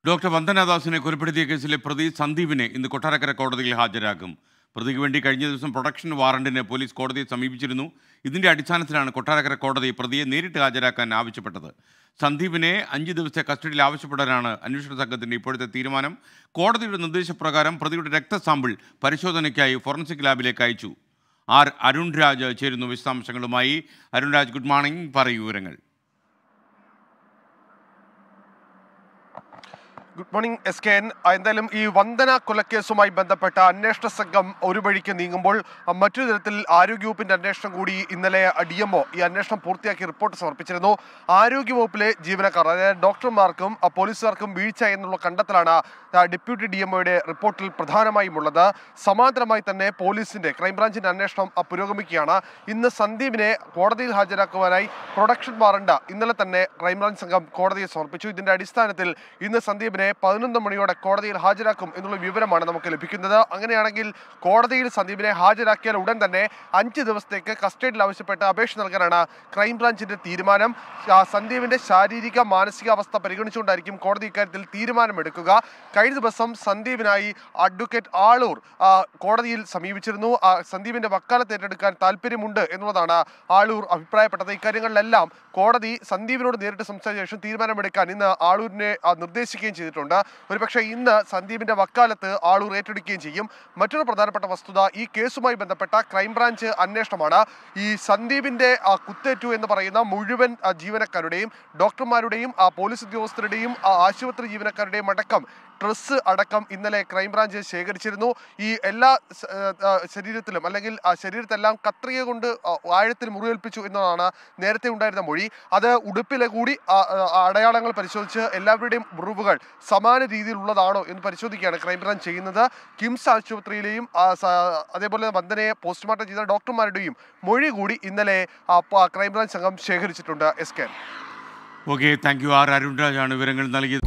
doctor വന്ദനാദാസിനെ കൊലപ്പെടുത്തിയ കേസിലെ പ്രതി സന്ദീപിനെ ഇന്ന് കൊട്ടാരക്കര കോടതിയിൽ ഹാജരാക്കും പ്രതിക്ക് വേണ്ടി കഴിഞ്ഞ ദിവസം പ്രൊഡക്ഷൻ വാറണ്ടിന് പോലീസ് കോടതിയെ സമീപിച്ചിരുന്നു ഇതിന്റെ അടിസ്ഥാനത്തിലാണ് കൊട്ടാരക്കര കോടതി പ്രതിയെ നേരിട്ട് ഹാജരാക്കാൻ ആവശ്യപ്പെട്ടത് സന്ദീപിനെ അഞ്ച് ദിവസത്തെ കസ്റ്റഡിയിൽ ആവശ്യപ്പെടാനാണ് അന്വേഷണ സംഘത്തിന്റെ ഇപ്പോഴത്തെ തീരുമാനം കോടതിയുടെ നിർദ്ദേശപ്രകാരം പ്രതിയുടെ രക്തസാമ്പിൾ പരിശോധനയ്ക്കായി ഫോറൻസിക് ലാബിലേക്ക് അയച്ചു ആർ അരുൺ രാജ് ചേരുന്നു വിശദാംശങ്ങളുമായി അരുൺ രാജ് ഗുഡ് മോർണിംഗ് പറയൂ വിവരങ്ങൾ good morning S K N എന്തായാലും ഈ വന്ദന കൊലക്കേസുമായി ബന്ധപ്പെട്ട അന്വേഷണ സംഘം ഒരു വഴിക്ക് നീങ്ങുമ്പോൾ അ, മറ്റൊരു തരത്തിൽ ആരോഗ്യവകുപ്പിന്റെ അന്വേഷണം കൂടി ഇന്നലെ ഡി എംഒ ഈ അന്വേഷണം പൂർത്തിയാക്കി റിപ്പോർട്ട് സമർപ്പിച്ചിരുന്നു ആരോഗ്യവകുപ്പിലെ ജീവനക്കാർ അതായത് ഡോക്ടർമാർക്കും അ, പോലീസുകാർക്കും വീഴ്ച എന്നുള്ള കണ്ടെത്തലാണ് ആ, ഡെപ്യൂട്ടി ഡി എംഒയുടെ റിപ്പോർട്ടിൽ പ്രധാനമായും ഉള്ളത് സമാന്തരമായി തന്നെ പോലീസിന്റെ ക്രൈംബ്രാഞ്ചിന്റെ അന്വേഷണം അ, പുരോഗമിക്കുകയാണ് ഇന്ന് സന്ദീപിനെ കോടതിയിൽ ഹാജരാക്കുവാനായി പ്രൊഡക്ഷൻ വാറണ്ട് ഇന്നലെ തന്നെ ക്രൈംബ്രാഞ്ച് സംഘം കോടതിയിൽ സമർപ്പിച്ചു ഇതിന്റെ അടിസ്ഥാനത്തിൽ ഇന്ന് സന്ദീപിനെ പതിനൊന്ന് മണിയോടെ കോടതിയിൽ ഹാജരാക്കും എന്നുള്ള വിവരമാണ് നമുക്ക് ലഭിക്കുന്നത് അങ്ങനെയാണെങ്കിൽ കോടതിയിൽ സന്ദീപിനെ ഹാജരാക്കിയാൽ ഉടൻ തന്നെ അഞ്ച് ദിവസത്തേക്ക് കസ്റ്റഡിയിൽ ആവശ്യപ്പെട്ട് അപേക്ഷ നൽകാനാണ് ക്രൈംബ്രാഞ്ചിന്റെ തീരുമാനം ആ, സന്ദീപിന്റെ ശാരീരിക മാനസികാവസ്ഥ പരിഗണിച്ചുകൊണ്ടായിരിക്കും കോടതി ഇക്കാര്യത്തിൽ തീരുമാനമെടുക്കുക കഴിഞ്ഞ ദിവസം സന്ദീപിനായി അഡ്വക്കേറ്റ് ആളൂർ ആ, കോടതിയിൽ സമീപിച്ചിരുന്നു ആ, സന്ദീപിന്റെ വക്കാലത്ത് ഏറ്റെടുക്കാൻ താല്പര്യമുണ്ട് എന്നുള്ളതാണ് ആളൂർ അഭിപ്രായപ്പെട്ടത് ഇക്കാര്യങ്ങളിലെല്ലാം കോടതി സന്ദീപിനോട് നേരിട്ട് സംസാരിച്ച ശേഷം തീരുമാനമെടുക്കാൻ ഇന്ന് ആളൂരിനെ ആ, നിർദ്ദേശിക്കുകയും ചെയ്തിട്ടുണ്ട് ഒരുപക്ഷെ ഇന്ന് സന്ദീപിന്റെ വക്കാലത്ത് ആളൂർ ഏറ്റെടുക്കുകയും ചെയ്യും മറ്റൊരു പ്രധാനപ്പെട്ട വസ്തുത ഈ കേസുമായി ബന്ധപ്പെട്ട ക്രൈംബ്രാഞ്ച് അന്വേഷണമാണ് ഈ സന്ദീപിന്റെ ആ, കുത്തേറ്റു എന്ന് പറയുന്ന മുഴുവൻ ആ, ജീവനക്കാരുടെയും ഡോക്ടർമാരുടെയും ആ, പോലീസ് ഉദ്യോഗസ്ഥരുടെയും ആ, ആശുപത്രി ജീവനക്കാരുടെയും അടക്കം ഡ്രസ്സ് അടക്കം ഇന്നലെ ക്രൈംബ്രാഞ്ച് ശേഖരിച്ചിരുന്നു ഈ എല്ലാ സ- ആ, ആ, ശരീരത്തിലും അല്ലെങ്കിൽ ആ ശരീരത്തെല്ലാം കത്രിക കൊണ്ട് ആ, ആഴത്തിൽ മുറിവേൽപ്പിച്ചു എന്നതാണ് നേരത്തെ ഉണ്ടായിരുന്ന മൊഴി അത് ഉടുപ്പിലെ കൂടി ആ, ആ, അടയാളങ്ങൾ പരിശോധിച്ച് എല്ലാവരുടെയും മുറിവുകൾ സമാന രീതിയിലുള്ളതാണോ എന്ന് പരിശോധിക്കുകയാണ് ക്രൈംബ്രാഞ്ച് ചെയ്യുന്നത് കിംസ് ആശുപത്രിയിലെയും ആ, സ- അതേപോലെ വന്ദനയെ പോസ്റ്റ്മോർട്ടം ചെയ്ത ഡോക്ടർമാരുടെയും മൊഴി കൂടി ഇന്നലെ ആ, പ- ക്രൈംബ്രാഞ്ച് സംഘം ശേഖരിച്ചിട്ടുണ്ട് S K okay thank you R Arun രാജാണ് വിവരങ്ങൾ നൽകിയത്